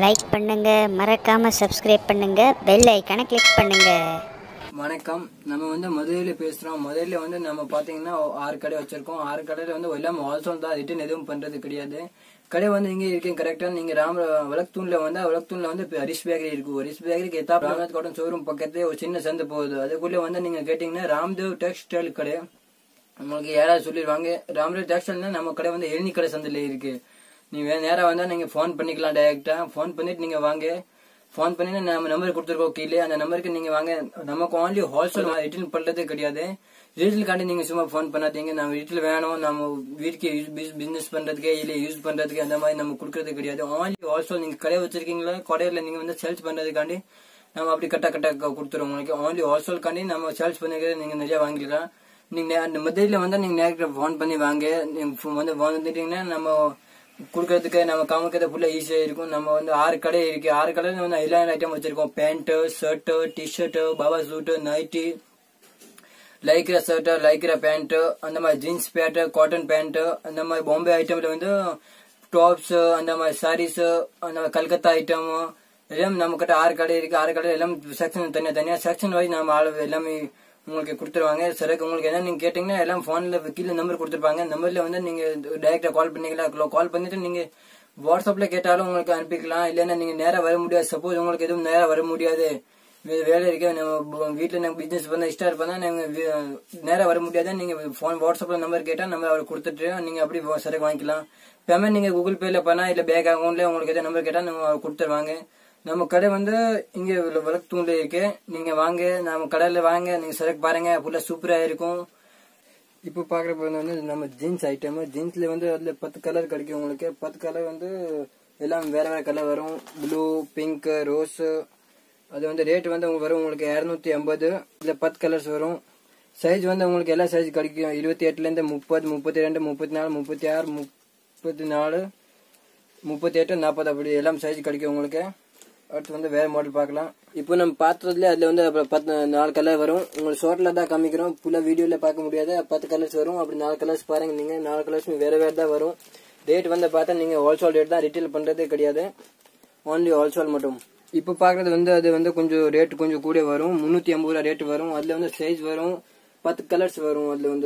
like பண்ணுங்க மறக்காம subscribe பண்ணுங்க பெல் ஐக்கானை கிளிக் பண்ணுங்க வணக்கம் நம்ம வந்து மதுரையில பேசுறோம் மதுரையில வந்து நம்ம பாத்தீங்கன்னா ஆறு கடை வச்சிருக்கோம் ஆறு கடையில வந்து எல்லாம் ஹோல்சேல் தான் ரிட்டர்ன் எதுவும் பண்றது கிடையாது கடை வந்து இங்க இருக்கு கரெக்டா நீங்க ராம வழக்தூண்ல வந்து வழக்தூண்ல வந்து இப்ப ஹரிஷ் பேக்கரி இருக்கு ஹரிஷ் பேக்கரிக்கு எத்தா ராமநாத் கோட்டம் ஷோரூம் பக்கத்துல ஒரு சின்ன சந்து போகுது அதுக்குள்ள வந்து நீங்க கேட்டீங்கன்னா ராம்தேவ் டெக்ஸ்டைல் கடை உங்களுக்கு யாராவது சொல்லிடுவாங்க ராம்தேவ் டெக்ஸ்டைல்னா நம்ம கடை வந்து எழினி கடை சந்தில இருக்கு நீங்க வே- நேரா வந்தா நீங்க ஃபோன் பண்ணிக்கலாம் டைரக்டா ஃபோன் பண்ணிட்டு நீங்க வாங்க ஃபோன் பண்ணி நம்ம நம்பர் கொடுத்துருக்கோம் கீழே அந்த நம்பருக்கு நீங்க வாங்க நமக்கு ஓன்லி ஹோல்சேல் ரிட்டர்ன் பண்றதே கிடையாது ரீட்டில் காண்டி நீங்க சும்மா ஃபோன் பண்ணாதீங்க நம்ம வீட்டில் வேணும் நம்ம வீட்டுக்கு பிசினஸ் பண்றதுக்கு இல்ல யூஸ் பண்றதுக்கு அந்த மாதிரி நம்ம கொடுக்கறது கிடையாது ஓன்லி ஹோல்சேல் நீங்க கடை வச்சிருக்கீங்களா கடையில நீங்க வந்து சேல்ஸ் பண்றதுக்காண்டி நம்ம அப்படி கட்ட கட்ட கொடுத்துருவோம் உங்களுக்கு ஓன்லி ஹோல்சேல் காண்டி நம்ம சேல்ஸ் பண்ணிக்கிறது நீங்க நிறைய வாங்கிக்கலாம் நீங்க அந்த மதுரையில வந்து நீங்க நேரத்தில் ஃபோன் பண்ணி வாங்க நீங்க phone வந்து வந்துட்டீங்கன்னா நம்ம கொடுக்கறதுக்கு நம்ம காமிக்கிறது ஃபுல்லா ஈஸியா இருக்கும் நம்ம வந்து ஆறு கடை இருக்கு ஆறு கடையில வந்து எல்லா ஐட்டம் வச்சிருக்கோம் pant shirt T shirt baba suit nighty lycra shirt lycra pant அந்த மாதிரி ஜீன்ஸ் பேண்ட் காட்டன் பேண்ட் அந்த மாதிரி பாம்பே ஐட்டம்ல வந்து டாப்ஸ் அந்த மாதிரி சாரீஸ் அந்த மாதிரி கல்கத்தா ஐட்டம் எல்லாம் நம்ம கிட்ட ஆறு கடை இருக்கு ஆறு கடை எல்லாம் செக்ஷன் தனியா தனியா செக்ஷன் வைஸ் நம்ம ஆளு எல்லாமே உங்களுக்கு கொடுத்துருவாங்க சரக்கு உங்களுக்கு என்ன நீங்க கேட்டீங்கன்னா எல்லாம் போன்ல கீழே நம்பர் கொடுத்துருப்பாங்க நம்பர்ல வந்து நீங்க டைரக்டா கால் பண்ணீங்களா கால் பண்ணிட்டு நீங்க வாட்ஸ்அப்ல கேட்டாலும் உங்களுக்கு அனுப்பிக்கலாம் இல்லைன்னா நீங்க நேரா வர முடியாது சப்போஸ் உங்களுக்கு எதுவும் நேரா வர முடியாது வே- வேலை இருக்கு நம்ம வீட்டுல நம்ம பிசினஸ் பண்ண ஸ்டார்ட் பண்ணா நீங்க வி- நேரா வர முடியாது நீங்க போன் வாட்ஸ்அப்ல நம்பர் கேட்டா நம்ம அவர் கொடுத்துட்டு நீங்க அப்படி சரக்கு வாங்கிக்கலாம் பேமெண்ட் நீங்க கூகுள் பேல பண்ணா இல்ல பேங்க் அக்கௌண்ட்ல உங்களுக்கு எதாவது நம்பர் கேட்டா நம்ம அவர் கொடுத்துருவாங்க நம்ம கடை வந்து இங்க வளர்த்தூண்ல இருக்கு நீங்க வாங்க நம்ம கடையில வாங்க நீங்க சரக்கு பாருங்க ஃபுல்லா சூப்பரா இருக்கும் இப்போ பாக்குற பொருள் வந்து நம்ம ஜீன்ஸ் ஐட்டம் ஜீன்ஸ்ல வந்து அதுல பத்து கலர் கிடைக்கும் உங்களுக்கு பத்து கலர் வந்து எல்லாம் வேற வேற கலர் வரும் ப்ளூ பிங்க் ரோஸ் அது வந்து ரேட் வந்து உங்களுக்கு வரும் உங்களுக்கு இரநூத்தி ஐம்பது இதுல பத்து கலர்ஸ் வரும் சைஸ் வந்து உங்களுக்கு எல்லா சைஸ் கிடைக்கும் இருபத்தி எட்டுல இருந்து முப்பது முப்பத்தி ரெண்டு முப்பத்தி நாலு முப்பத்தி ஆறு முப்பத்தி நாலு முப்பத்தி எட்டு நாற்பது அப்படி எல்லாம் சைஸ் கிடைக்கும் உங்களுக்கு அடுத்து வந்து வேற மாடல் பார்க்கலாம் இப்போ நம்ம பார்த்ததுல அதுல வந்து அப்புறம் பத்து நாலு கலர் வரும் உங்களுக்கு ஷார்ட்ல தான் காமிக்கிறோம் ஃபுல்லா வீடியோல பார்க்க முடியாது பத்து கலர்ஸ் வரும் அப்படி நாலு கலர்ஸ் பாருங்க நீங்க நாலு கலர்ஸ் வேற வேற தான் வரும் ரேட் வந்து பார்த்தா நீங்க ஹோல்சேல் ரேட் தான் ரிட்டேல் பண்றதே கிடையாது ஓன்லி ஹோல்சேல் மட்டும் இப்போ பார்க்கறது வந்து அது வந்து கொஞ்சம் ரேட் கொஞ்சம் கூட வரும் முந்நூற்றி ஐம்பது ரூபா ரேட் வரும் அதுல வந்து சைஸ் வரும் பத்து கலர்ஸ் வரும் அதுல வந்து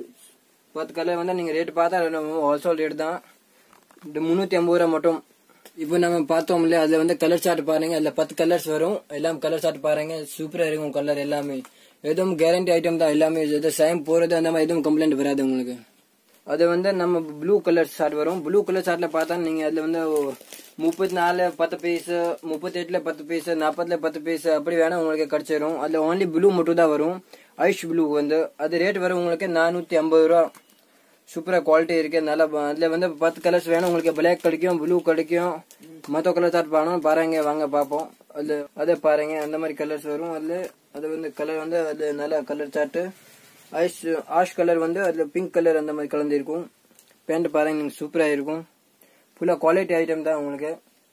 பத்து கலர் வந்து நீங்க ரேட் பார்த்தா ஹோல்சேல் ரேட் தான் இந்த முந்நூற்றி ஐம்பது ரூபா மட்டும் இப்போ நம்ம பார்த்தோம் இல்லையா அதுல வந்து கலர் சார்ட் பாருங்க அதுல பத்து கலர்ஸ் வரும் எல்லாம் கலர் சார்ட் பாருங்க சூப்பரா இருக்கும் கலர் எல்லாமே எதுவும் கேரண்டி ஐட்டம் தான் எல்லாமே எதுவும் சைம் போறது அந்த மாதிரி எதுவும் கம்ப்ளைண்ட் வராது உங்களுக்கு அது வந்து நம்ம ப்ளூ கலர் ஷார்ட் வரும் ப்ளூ கலர் ஷார்ட்ல பார்த்தா நீங்க அதுல வந்து முப்பத்தி நாலு பத்து பீஸ் முப்பத்தி எட்டுல பத்து பீஸ் நாற்பதுல பத்து பீஸ் அப்படி வேணா உங்களுக்கு கிடைச்சிரும் அதுல ஓன்லி ப்ளூ மட்டும் தான் வரும் ஐஷ் ப்ளூ வந்து அது ரேட் வரும் உங்களுக்கு நானூத்தி ஐம்பது ரூபா சூப்பரா குவாலிட்டி இருக்கு நல்லா ப- அதுல வந்து பத்து கலர்ஸ் வேணும் உங்களுக்கு பிளாக் கிடைக்கும் ப்ளூ கிடைக்கும் மொத்த கலர் சார்ட் பாருங்க பாருங்க வாங்க பார்ப்போம் அது அதை பாருங்க அந்த மாதிரி கலர்ஸ் வரும் அதுல அது வந்து கலர் வந்து அது நல்ல colour chart ice ash colour வந்து அதுல பிங்க் கலர் அந்த மாதிரி கலந்து இருக்கும் பேண்ட் பாருங்க நீங்க சூப்பரா இருக்கும் ஃபுல்லா குவாலிட்டி ஐட்டம் தான் உங்களுக்கு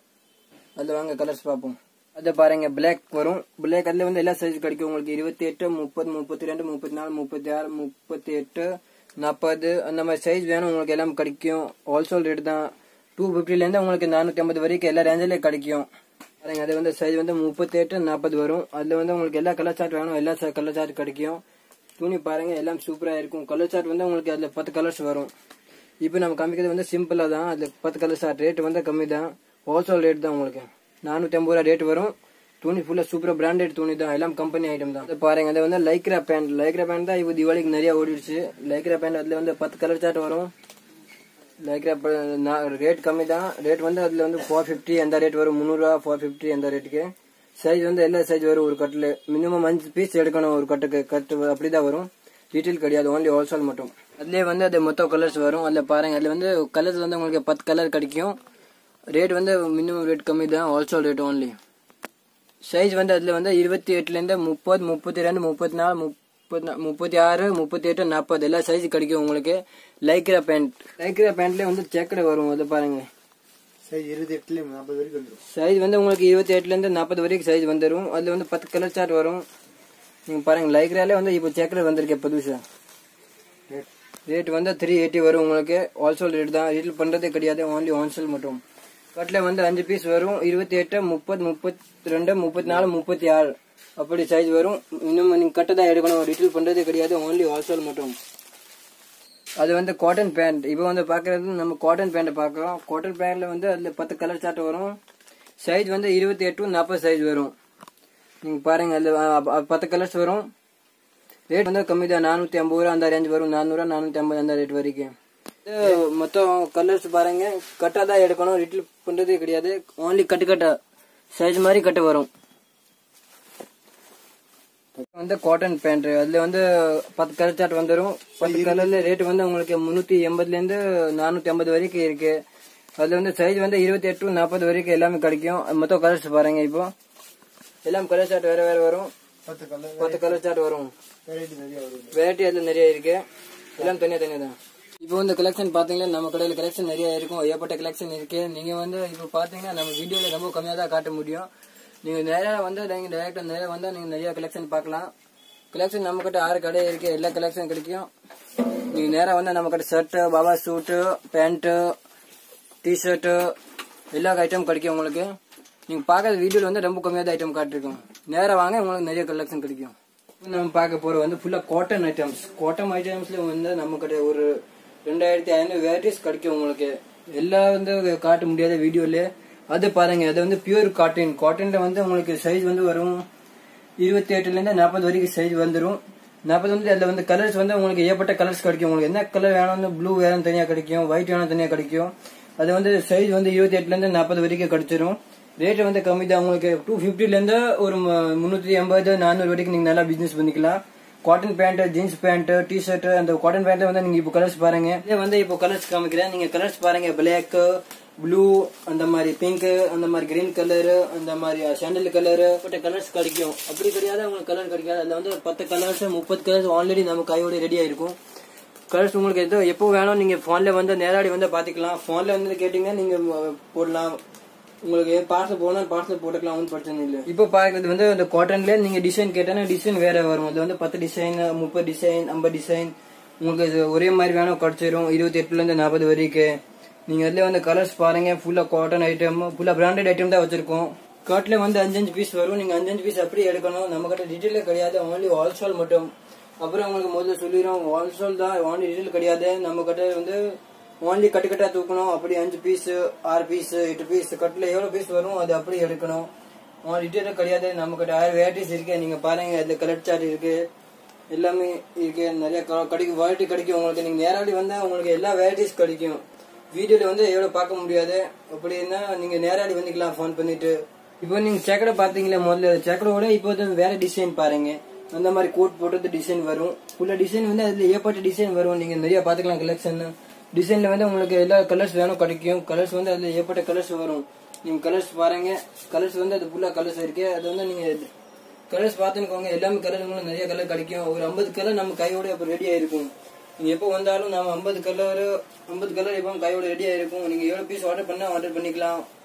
அதுல வாங்க கலர்ஸ் பார்ப்போம் அதை பாருங்க பிளாக் வரும் பிளாக் அதுல வந்து எல்லா சைஸ் கிடைக்கும் உங்களுக்கு இருபத்தி எட்டு முப்பது முப்பத்தி ரெண்டு முப்பத்தி நாலு முப்பத்தி ஆறு முப்பத்தி எட்டு நாற்பது அந்த மாதிரி சைஸ் வேணும் உங்களுக்கு எல்லாம் கிடைக்கும் ஹோல்சேல் ரேட் தான் டூ ஃபிஃப்டில இருந்து உங்களுக்கு நானூத்தி ஐம்பது வரைக்கும் எல்லா ரேஞ்சிலே கிடைக்கும் பாருங்க அது வந்து சைஸ் வந்து முப்பத்தி எட்டு நாற்பது வரும் அதுல வந்து உங்களுக்கு எல்லா கலர் சார்ட் வேணும் எல்லா கலர் சார்ட் கிடைக்கும் துணி பாருங்க எல்லாம் சூப்பரா இருக்கும் கலர் சார்ட் வந்து உங்களுக்கு அதுல பத்து கலர்ஸ் வரும் இப்போ நம்ம காமிக்கிறது வந்து சிம்பிளா தான் அதுல பத்து கலர் சார்ட் ரேட் வந்து கம்மி தான் ஹோல்சேல் ரேட் தான் உங்களுக்கு நானூத்தி ஐம்பது ரூபா ரேட் வரும் துணி ஃபுல்லா சூப்பரா பிராண்டட் துணி தான் எல்லாம் கம்பெனி ஐட்டம் தான் அது பாருங்க அது வந்து லைக்ரா பேண்ட் லைக்ரா பேண்ட் தான் இப்போ தீபாவளிக்கு நிறைய ஓடிடுச்சு லைக்ரா பேண்ட் அதுல வந்து பத்து கலர் சார்ட் வரும் லைக்ரா ரேட் கம்மி தான் ரேட் வந்து அதுல வந்து ஃபோர் ஃபிஃப்டி அந்த ரேட் வரும் முந்நூறுரூவா ஃபோர் ஃபிஃப்டி அந்த ரேட்டுக்கு சைஸ் வந்து எல்லா சைஸ் வரும் ஒரு கட்டில் மினிமம் அஞ்சு பீஸ் எடுக்கணும் ஒரு கட்டுக்கு கட்டு அப்படிதான் வரும் ரீட்டைல் கிடையாது ஓன்லி ஹோல்சேல் மட்டும் அதுலேயே வந்து அது மொத்தம் கலர்ஸ் வரும் அதில் பாருங்க அதில் வந்து கலர்ஸ் வந்து உங்களுக்கு பத்து கலர் கிடைக்கும் ரேட் வந்து மினிமம் ரேட் கம்மி தான் ஹோல்சேல் ரேட் ஓன்லி சைஸ் வந்து அதில் வந்து இருபத்தி எட்டுலேருந்து முப்பது முப்பத்தி ரெண்டு முப்பத்தி நாலு முப்பத்தி நா- முப்பத்தி ஆறு முப்பத்தி எட்டு நாற்பது எல்லா சைஸ் கிடைக்கும் உங்களுக்கு லைக்ரா பேண்ட் லைக்ரா பேண்ட்லேயே வந்து செக்கடை வரும் அது பாருங்க சரி இருபத்தி எட்டுல நாற்பது வரைக்கும் வந்துடும் சைஸ் வந்து உங்களுக்கு இருபத்தி எட்டுலேருந்து நாற்பது வரைக்கும் சைஸ் வந்துடும் அதில் வந்து பத்து கலர் சார்ட் வரும் நீங்கள் பாருங்க லைக்ராலே வந்து இப்போ செக்கடை வந்திருக்கு புதுசா ரேட் வந்து த்ரீ எயிட்டி வரும் உங்களுக்கு ஹோல்சேல் ரேட் தான் ரீட்டில் பண்ணுறதே கிடையாது ஓன்லி ஹோல்சேல் மட்டும் கட்டில் வந்து அஞ்சு பீஸ் வரும் இருபத்தி எட்டு முப்பது முப்பத்தி ரெண்டு முப்பத்தி நாலு முப்பத்தி ஆறு அப்படி சைஸ் வரும் இன்னும் நீங்கள் கட்டு தான் எடுக்கணும் ரிட்டீல் பண்ணுறதே கிடையாது ஓன்லி ஹோல்சேல் மட்டும் அது வந்து காட்டன் பேண்ட் இப்போ வந்து பார்க்கறது நம்ம காட்டன் பேண்ட்டை பார்க்குறோம் காட்டன் பேண்ட்ல வந்து அதில் பத்து கலர் சார்ட் வரும் சைஸ் வந்து இருபத்தி எட்டு நாற்பது சைஸ் வரும் நீங்கள் பாருங்க அதில் பத்து கலர்ஸ் வரும் ரேட் வந்து கம்மி தான் நானூற்றி ஐம்பது ரூபா அந்த ரேஞ்ச் வரும் நானூறுரூவா நானூற்றி ஐம்பது அந்த ரேட் வரைக்கும் இது மொத்தம் கலர்ஸ் பாருங்க கட்டாக தான் எடுக்கணும் ரிட்டீல் பண்ணுறதே கிடையாது ஓன்லி கட்டு கட்டா சைஸ் மாதிரி கட்டு வரும் வந்து காட்டன் பேண்ட் அதுல வந்து பத்து கலர் சார்ட் வந்துடும் பத்து கலர்ல ரேட் வந்து உங்களுக்கு முன்னூத்தி எண்பதுல இருந்து நானூத்தி ஐம்பது வரைக்கும் இருக்கு அதுல வந்து சைஸ் வந்து இருபத்தி எட்டு நாற்பது வரைக்கும் எல்லாமே கிடைக்கும் மொத்தம் கலர்ஸ் பாருங்க இப்போ எல்லாம் கலர் சார்ட் வேற வேற வரும் பத்து கலர் பத்து கலர் சார்ட் வரும் வெரைட்டி நிறைய வரும் வெரைட்டி அதுல நிறைய இருக்கு எல்லாம் தனியா தனியா தான் இப்போ வந்து கலெக்ஷன் பாத்தீங்கன்னா நம்ம கடையில கலெக்ஷன் நிறைய இருக்கும் ஏகப்பட்ட கலெக்ஷன் இருக்கு நீங்க வந்து இப்போ பாத்தீங்கன்னா நம்ம வீடியோல ரொம்ப கம்மியா தான் காட்ட முடியும் நீங்க நேரா வந்து நீங்க டைரக்டா நேரா வந்தா நீங்க நிறைய கலெக்ஷன் பார்க்கலாம் கலெக்ஷன் நம்ம கிட்ட ஆறு கடை இருக்கு எல்லா கலெக்ஷன் கிடைக்கும் நீங்க நேரா வந்து நம்ம கிட்ட ஷர்ட் பாபா சூட்டு பேண்ட் டிஷர்ட்டு எல்லா ஐட்டம் கிடைக்கும் உங்களுக்கு நீங்க பார்க்கற வீடியோல வந்து ரொம்ப கம்மியாக தான் ஐட்டம் காட்டிருக்கோம் நேரா வாங்க உங்களுக்கு நிறைய கலெக்ஷன் கிடைக்கும் இப்ப நம்ம பார்க்க போற வந்து ஃபுல்லா காட்டன் ஐட்டம்ஸ் காட்டன் ஐட்டம்ஸ்ல வந்து நம்ம கிட்ட ஒரு ரெண்டாயிரத்தி ஐநூறு வெரைட்டிஸ் கிடைக்கும் உங்களுக்கு எல்லாம் வந்து காட்ட முடியாத வீடியோல அது பாருங்க அது வந்து பியூர் காட்டன் காட்டன்ல வந்து உங்களுக்கு சைஸ் வந்து வரும் இருபத்தி எட்டுல இருந்து நாற்பது வரைக்கும் சைஸ் வந்துடும் நாற்பது வந்து அதுல வந்து கலர்ஸ் வந்து உங்களுக்கு ஏற்பட்ட கலர்ஸ் கிடைக்கும் உங்களுக்கு என்ன கலர் வேணும்னு ப்ளூ வேணும் தனியா கிடைக்கும் ஒயிட் வேணும் தனியா கிடைக்கும் அது வந்து சைஸ் வந்து இருபத்தி எட்டுல இருந்து நாற்பது வரைக்கும் கிடைச்சிரும் ரேட் வந்து கம்மி தான் உங்களுக்கு டூ ஃபிஃப்டில இருந்து ஒரு ம- முந்நூற்றி எண்பது நானூறு வரைக்கும் நீங்க நல்லா பிசினஸ் பண்ணிக்கலாம் cotton pant jeans pant T shirt அந்த காட்டன் பேண்ட்ல வந்து நீங்க இப்போ கலர்ஸ் பாருங்க இதே வந்து இப்போ கலர்ஸ் காமிக்கிறேன் நீங்க கலர்ஸ் பாருங்க பிளாக் ப்ளூ அந்த மாதிரி பிங்க் அந்த மாதிரி கிரீன் கலர் அந்த மாதிரி சாண்டல் கலர் கலர்ஸ் கிடைக்கும் அப்படி கிடையாது உங்களுக்கு கலர் கிடைக்காது அதுல வந்து பத்து கலர்ஸ் முப்பது கலர்ஸ் ஆல்ரெடி நம்ம கையோட ரெடி ஆயிருக்கும் கலர்ஸ் உங்களுக்கு எதோ எப்போ வேணும் நீங்க போன்ல வந்து நேராடி வந்து பாத்துக்கலாம் போன்ல வந்து கேட்டீங்கன்னா நீங்க ம- போடலாம் உங்களுக்கு பார்சல் போனா பார்சல் போட்டுக்கலாம் ஒன்றும் பிரச்சனை இல்லை இப்போ பார்க்கறது வந்து இந்த காட்டன்ல நீங்க டிசைன் கேட்டா டிசைன் வேற வரும் அது வந்து பத்து டிசைன் முப்பது டிசைன் ஐம்பது டிசைன் உங்களுக்கு இது ஒரே மாதிரி வேணும் கிடைச்சிரும் இருபத்தி எட்டுல இருந்து நாற்பது வரைக்கும் நீங்க அதுல வந்து கலர்ஸ் பாருங்க ஃபுல்லா காட்டன் ஐட்டம் ஃபுல்லா பிராண்டட் ஐட்டம் தான் வச்சிருக்கோம் காட்ல வந்து அஞ்சஞ்சு பீஸ் வரும் நீங்க அஞ்சஞ்சு பீஸ் அப்படி எடுக்கணும் நம்ம கிட்ட டீட்டெயில் கிடையாது only ஹோல்சேல் மட்டும் அப்புறம் உங்களுக்கு முதல்ல சொல்லிடுறோம் ஹோல்சேல் தான் only டீட்டெயில் கிடையாது நம்ம கிட்ட வந்து ஓன்லி கட்டு கட்டா தூக்கணும் அப்படி அஞ்சு பீஸ் ஆறு பீஸ் எட்டு பீஸ் கட்டில் எவ்வளவு பீஸ் வரும் அது அப்படி எடுக்கணும் உன் டீட்டெயில் கிடையாது நம்ம கிட்ட ஆயிரம் வெரைட்டிஸ் இருக்கு நீங்க பாருங்க அதுல கலர் சார்ட் இருக்கு எல்லாமே இருக்கு நிறைய க- கிடைக்கும் வெரைட்டி கிடைக்கும் உங்களுக்கு நீங்க நேராடி வந்தா உங்களுக்கு எல்லா வெரைட்டிஸ் கிடைக்கும் வீடியோல வந்து எவ்வளவு பார்க்க முடியாது அப்படின்னா நீங்க நேராடி வந்துக்கலாம் ஃபோன் பண்ணிட்டு இப்போ நீங்க சேக்கடை பாத்தீங்களா முதல்ல சேக்கடோட இப்போ வந்து வேற டிசைன் பாருங்க அந்த மாதிரி கோட் போட்டது டிசைன் வரும் ஃபுல்லா டிசைன் வந்து அதுல ஏற்பட்ட டிசைன் வரும் நீங்க நிறைய பாத்துக்கலாம் கலெக்ஷன் டிசைன்ல வந்து உங்களுக்கு எல்லா கலர்ஸ் வேணும் கிடைக்கும் கலர்ஸ் வந்து அதுல ஏற்பட்ட கலர்ஸ் வரும் நீங்க கலர்ஸ் பாருங்க கலர்ஸ் வந்து அது ஃபுல்லா கலர்ஸ் இருக்கு அது வந்து நீங்க கலர்ஸ் பார்த்துக்கோங்க எல்லாமே கலர் உங்களுக்கு நிறைய கலர் கிடைக்கும் ஒரு ஐம்பது கலர் நம்ம கையோட இப்போ ரெடி ஆயிருக்கும் நீங்க எப்போ வந்தாலும் நம்ம ஐம்பது கலர் ஐம்பது கலர் இப்போ கையோட ரெடி ஆயிருக்கும் நீங்க எவ்வளவு பீஸ் ஆர்டர் பண்ணா ஆர்டர் பண்ணிக்கலாம்